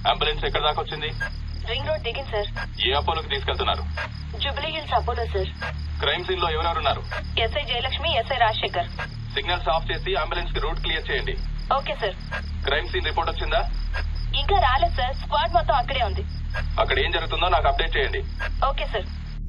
Ambulance ఎక్కడ దాకా వచ్చింది రింగ్ రోడ్ దిగింది సార్ ఏ అపోలోకి తీసుకెళ్తున్నారు Jubilee Hills Apollo sir crime scene లో ఎవరెవరున్నారు SI Jayalakshmi SI Rajasekhar signals off చేసి అంబులెన్స్ కి రూట్ క్లియర్ చేయండి okay sir crime scene report వచ్చిందా ఇంకా రాలేదు సార్ స్క్వాడ్ మొత్తం అక్కడే ఉంది అక్కడ ఏం జరుగుతుందో నాకు అప్డేట్ చేయండి ఓకే సార్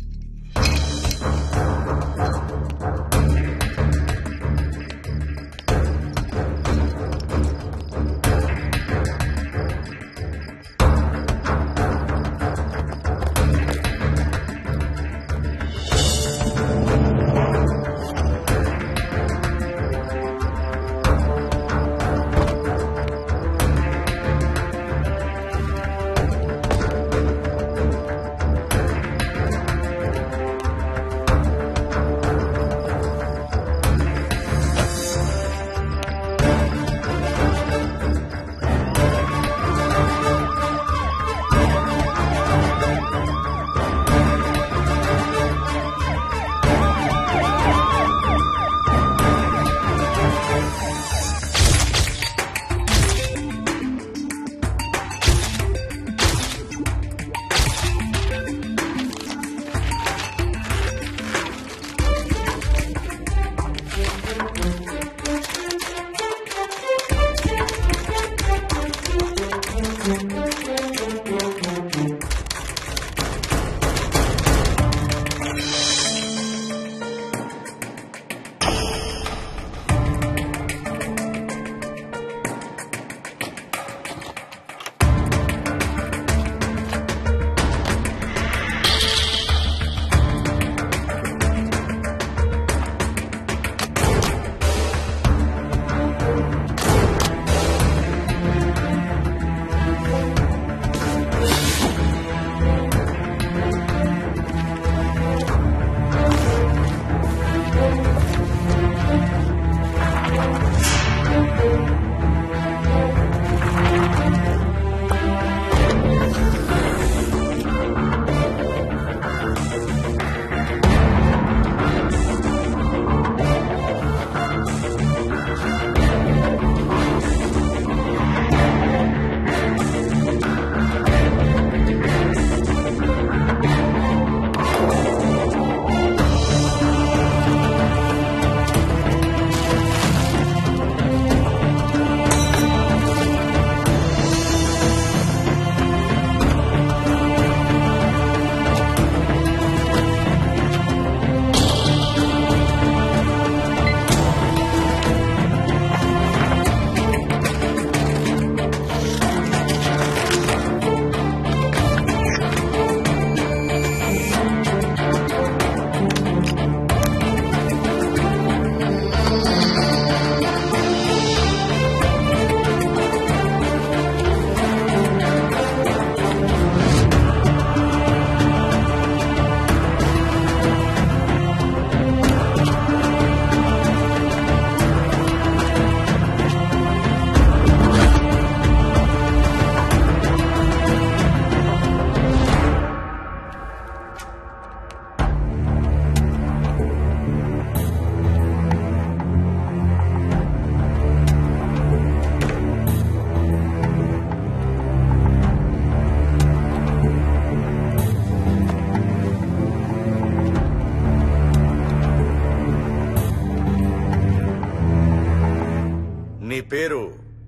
నీ పేరు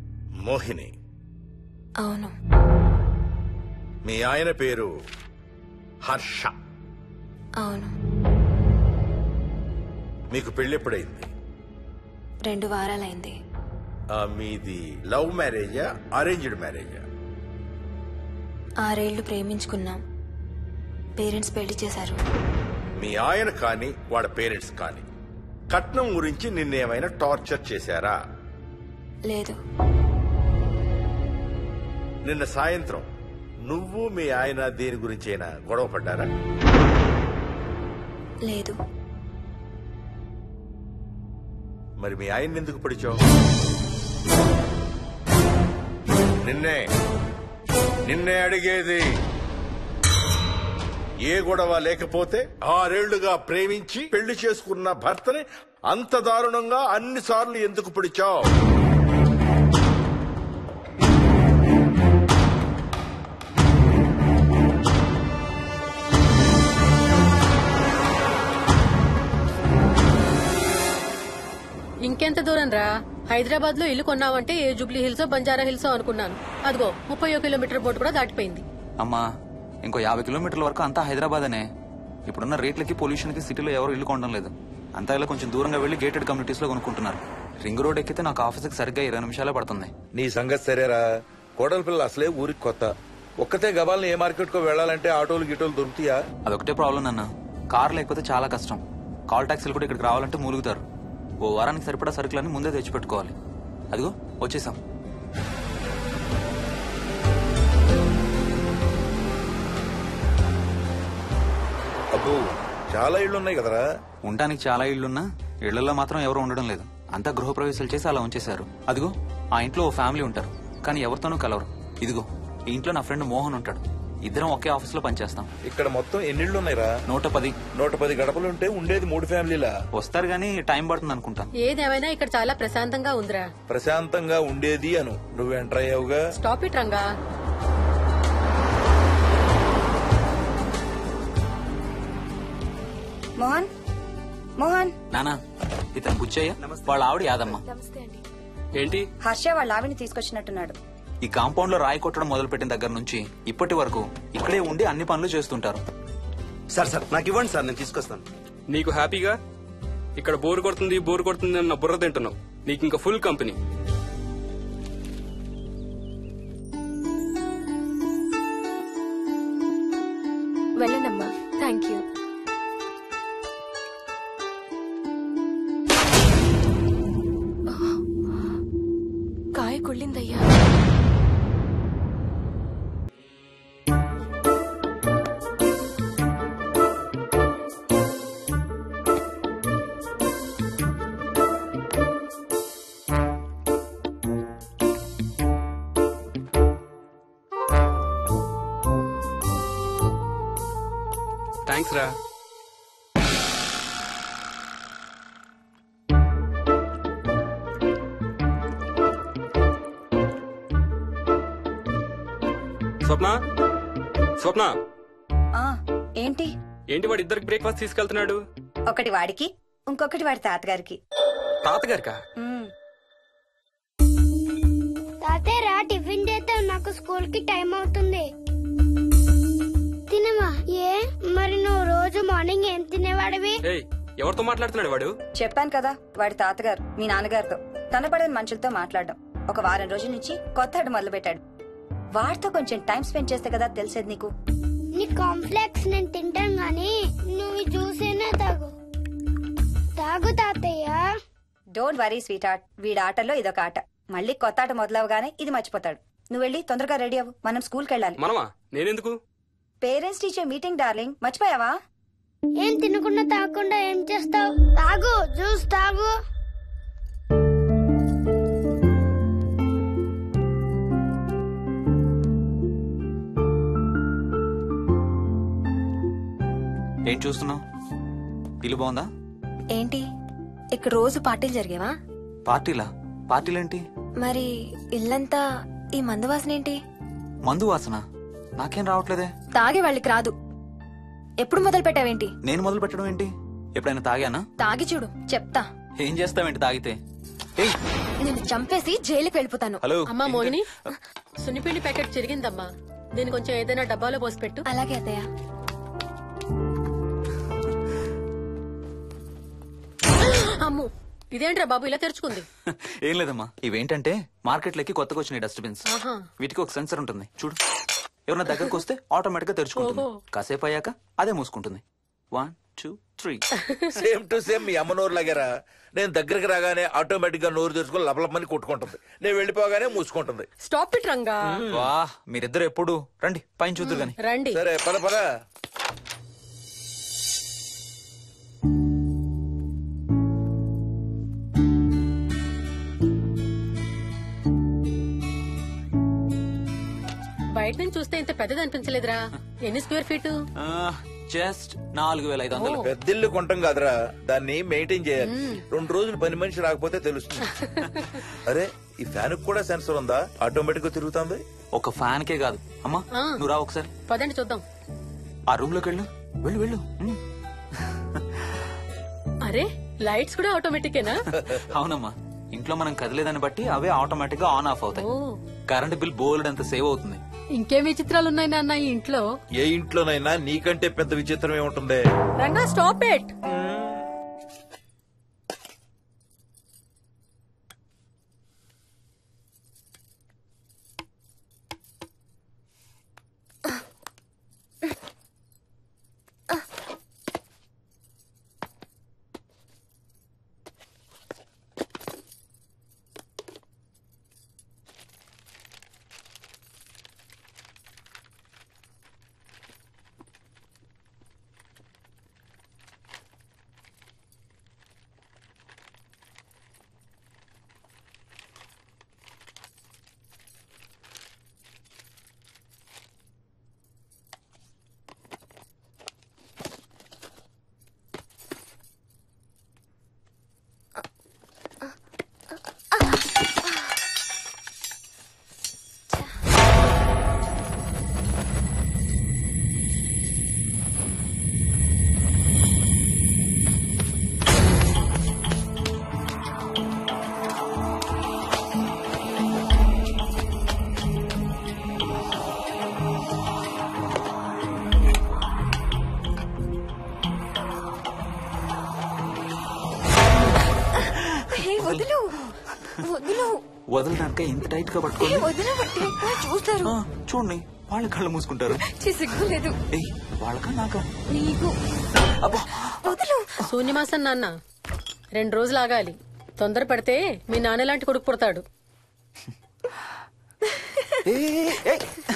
మోహిని అవును మీ ఆయన పేరు హర్ష అవును మీకు పెళ్ళెప్పుడైంది రెండు వారాలైంది ఆ, మీది లవ్ మ్యారేజా అరేంజ్డ్ మ్యారేజా ఆరేళ్లు ప్రేమించుకున్నాం పేరెంట్స్ పెళ్లి చేశారు మీ ఆయన కానీ వాళ్ళ పేరెంట్స్ కానీ కట్నం గురించి నిన్నేమైనా టార్చర్ చేశారా లేదు నిన్న సాయంత్రం నువ్వు మీ ఆయన దేని గురించైనా గొడవ పడ్డారా లేదు మరి మీ ఆయన్ని ఎందుకు పడిచావు నిన్నే నిన్నే అడిగేది ఏ గొడవ లేకపోతే ఆరేళ్లుగా ప్రేమించి పెళ్లి చేసుకున్న భర్తని అంత దారుణంగా అన్నిసార్లు ఎందుకు పిడిచావు హైదరాబాద్ లో ఇల్లు కొన్నావంటే ఏ జూబ్లీ హిల్స్ బంజారా హిల్స్ అనుకున్నాను అదిగో ముప్పై కిలోమీటర్ బోర్డు కూడా దాటిపోయింది అమ్మా ఇంకో యాభై కిలోమీటర్ల వరకు అంతా హైదరాబాద్ అనే ఇప్పుడున్న రేట్లకి పొల్యూషన్ కి సిటీలో ఎవరు ఇల్లు కొనడం లేదు అంతా ఇలా కొంచెం దూరంగా వెళ్లి గేటెడ్ కమ్యూనిటీస్ లో కొనుక్కుంటున్నారు రింగ్ రోడ్ ఎక్కితే నాకు ఆఫీస్కి సరిగ్గా ఇరవై నిమిషాలే పడుతుంది నీ సంగతి సరేరా కోడల పిల్ల అసలే ఊరికి కొత్త ఒక్కతే గబాల్ని ఏ మార్కెట్ కో వెళ్ళాలంటే ఆటోలు గిటోలు దొరుకుతాయా అదొకటే ప్రాబ్లం నాన్న కార్ లేకపోతే చాలా కష్టం కాల్ ట్యాక్సీలు కూడా ఇక్కడికి రావాలంటే మూలుగుతారు ఓ వారానికి సరిపడా సరుకులన్నీ ముందే తెచ్చిపెట్టుకోవాలి అదిగో వచ్చేసాం అబ్బో చాలా ఇళ్ళు ఉన్నాయి కదరా ఉండడానికి చాలా ఇళ్లున్నా ఇళ్లలో మాత్రం ఎవరు ఉండడం లేదు అంతా గృహప్రవేశాలు చేసి అలా ఉంచేశారు అదిగో ఆ ఇంట్లో ఓ ఫ్యామిలీ ఉంటారు కానీ ఎవరితోనూ కలవరు ఇదిగో ఈ ఇంట్లో నా ఫ్రెండ్ మోహన్ ఉంటాడు ఇద్దరం ఒకే ఆఫీస్ లో పనిచేస్తాం ఇక్కడ మొత్తం ఎన్నిళ్ళు ఉన్నాయిరా నూట పది నూట పది గడపలుంటే ఉండేది మూడు ఫ్యామిలీలా వస్తారు గానీ టైం పడుతుంది అనుకుంటాను ఏదేమైనా ఇక్కడ చాలా ప్రశాంతంగా ఉందిరా ప్రశాంతంగా ఉండేది అను నువ్వు ఎంటర్ అయ్యావుగా స్టాప్ ఇట్ రంగా మోహన్ మోహన్ నానా ఇతను బుచ్చయ్య వాళ్ళ ఆవిడ యాదమ్మ ఏంటి హర్ష వాళ్ళ ఆవిని తీసుకొచ్చినట్టున్నాడు ఈ కాంపౌండ్ లో రాయి కొట్టడం మొదలు పెట్టిన దగ్గర నుంచి ఇప్పటి వరకు ఇక్కడే ఉండి అన్ని పనులు చేస్తుంటారు సార్ సార్ నాకు ఇవ్వండి సార్ నేను తీసుకొస్తాను నీకు హ్యాపీగా ఇక్కడ బోర్ కొడుతుంది బోర్ కొడుతుంది అన్న బుర్ర తింటున్నావు నీకు ఇంకా ఫుల్ కంపెనీ వెళ్ళండమ్మా థ్యాంక్ యూ కాయ కుళ్ళిందయ్యా థ్యాంక్స్ రా స్వప్న స్వప్న ఆ ఏంటి ఏంటి వాడు ఇద్దరికి బ్రేక్ఫాస్ట్ తీసుకెళ్తున్నాడు ఒకటి వాడికి ఇంకొకటి వాడి తాతగారికి తాతగారికా మ్మ్. తాతయ్య రా టిఫిన్ చేద్దాం నాకు స్కూల్ కి టైం అవుతుంది తినమా ఏ మరి నువ్వు రోజు మార్నింగ్ ఏం తినేవాడివి ఏయ్ ఎవరితో మాట్లాడుతున్నాడు వాడు చెప్పాను కదా వాడి తాతగారు మీ నాన్నగారితో కనపడని మనుషులతో మాట్లాడడం ఒక వారం రోజుల నుంచి కొత్త ఆట మొదలు పెట్టాడు వాడితో కొంచెం టైం స్పెండ్ చేస్తే కదా తెలిసేది నీకు నీ కాంప్లెక్స్ నేను తింటాను గాని నువ్వు జ్యూసేనా తాగు తాగు తాతయ్య డోంట్ వరీ స్వీట్ ఆర్ట్ వీడి ఆటల్లో ఇదొక ఆట మళ్ళీ కొత్త ఆట మొదలవగానే ఇది మర్చిపోతాడు నువ్వు వెళ్ళి తొందరగా రెడీ అవ్వు మనం స్కూల్కి వెళ్ళాలి మనమా నేనెందుకు పేరెంట్స్ టీచర్ మీటింగ్ డార్లింగ్ మర్చిపోయావా ఏం తినకుండా తాగకుండా ఏం చేస్తావు తాగు జ్యూస్ తాగు ఏం చూస్తున్నావు ఇల్లు బాగుందా ఏంటి ఇక్కడ రోజు పార్టీలు జరిగేవా పార్టీలా పార్టీలేంటి మరి ఇల్లంతా ఈ మందు వాసన ఏంటి మందు వాసన నాకేం రావట్లేదే తాగే వాళ్ళకి రాదు ఎప్పుడు మొదలు పెట్టావేంటి నేను మొదలు పెట్టడం ఏంటి ఎప్పుడైనా తాగానా తాగి చూడు చెప్తా ఏం చేస్తావేంటి తాగితే ఏయ్ నేను చంపేసి జైలుకి వెళ్ళిపోతాను హలో అమ్మా మోహిని సున్నిపిండి ప్యాకెట్ చిరిగిందమ్మా దీని కొంచెం ఏదైనా డబ్బాలో పోసి పెట్టు అలాగే అత్తయ్య అమ్ము ఇదేంట్రా బాబు ఇలా తెరుచుకుంది ఏం లేదమ్మా ఇవేంటంటే మార్కెట్లోకి కొత్తగా వచ్చినాయి డస్ట్బిన్స్ ఆహా. వీటికి ఒక సెన్సర్ ఉంటుంది చూడు ఎవరైనా దగ్గరకు వస్తే ఆటోమేటిక్ గా తెరుచుకుంటుంది ఓహో. కాసేపు అయ్యాక అదే మూసుకుంటుంది one two three same to same మీ అమ్మ నోరు లాగారా నేను దగ్గరికి రాగానే ఆటోమేటిక్ గా నోరు తెరుచుకొని లపలపని కొట్టుకుంటుంది నేను వెళ్ళిపోగానే మూసుకుంటుంది స్టాప్ ఇట్ రంగా వా మీరిద్దరు ఎప్పుడు రండి పైన చూద్దరు గాని రండి సరే పద పద బయట నుంచి చూస్తే ఇంత పెద్దది అనిపించలేదురా ఎన్ని స్క్వేర్ ఫీట్ జస్ట్ నాలుగు వేల ఐదు వందలు పెద్దిల్లు కొంటాం కాదురా దాన్ని మెయింటైన్ చేయాలి రెండు రోజులు పని మనిషి రాకపోతే తెలుస్తుంది అరే ఈ ఫ్యాన్ కూడా సెన్సర్ ఉందా ఆటోమేటిక్ గా తిరుగుతుంది ఒక ఫ్యాన్ కే కాదు అమ్మా ఆ. నువ్వు రా ఒకసారి పదండి చూద్దాం ఆ రూమ్ లోకి వెళ్ళు వెళ్ళు వెళ్ళు ఉమ్. అరే లైట్స్ కూడా ఆటోమేటికేనా అవునమ్మా ఇంట్లో మనం కదిలేదాన్ని బట్టి అవే ఆటోమేటిక్ గా ఆన్ ఆఫ్ అవుతాయి ఓ కరెంట్ బిల్ బోల్డ్ అంత సేవ్ అవుతుంది ఇంకేం విచిత్రాలు ఉన్నాయి నాన్న ఈ ఇంట్లో ఏ ఇంట్లోనైనా నీకంటే పెద్ద విచిత్రం ఏముంటుంది రంగా స్టాప్ ఇట్ వదులు వదులు వదలడానిక ఇంత టైట్ గా పట్టుకోండి వదిన చూస్తారు ఆ, చూడండి వాళ్ళ కళ్ళు మూసుకుంటారు సిగ్గులేదు ఏయ్ వాళ్ళకా నాకా నీకు అబ్బా వదులు శూన్యమాసం నాన్న రెండు రోజులు ఆగాలి తొందర పడితే మీ నాన్న లాంటి కొడుకు పుడతాడు ఏయ్, ఏయ్, ఏయ్.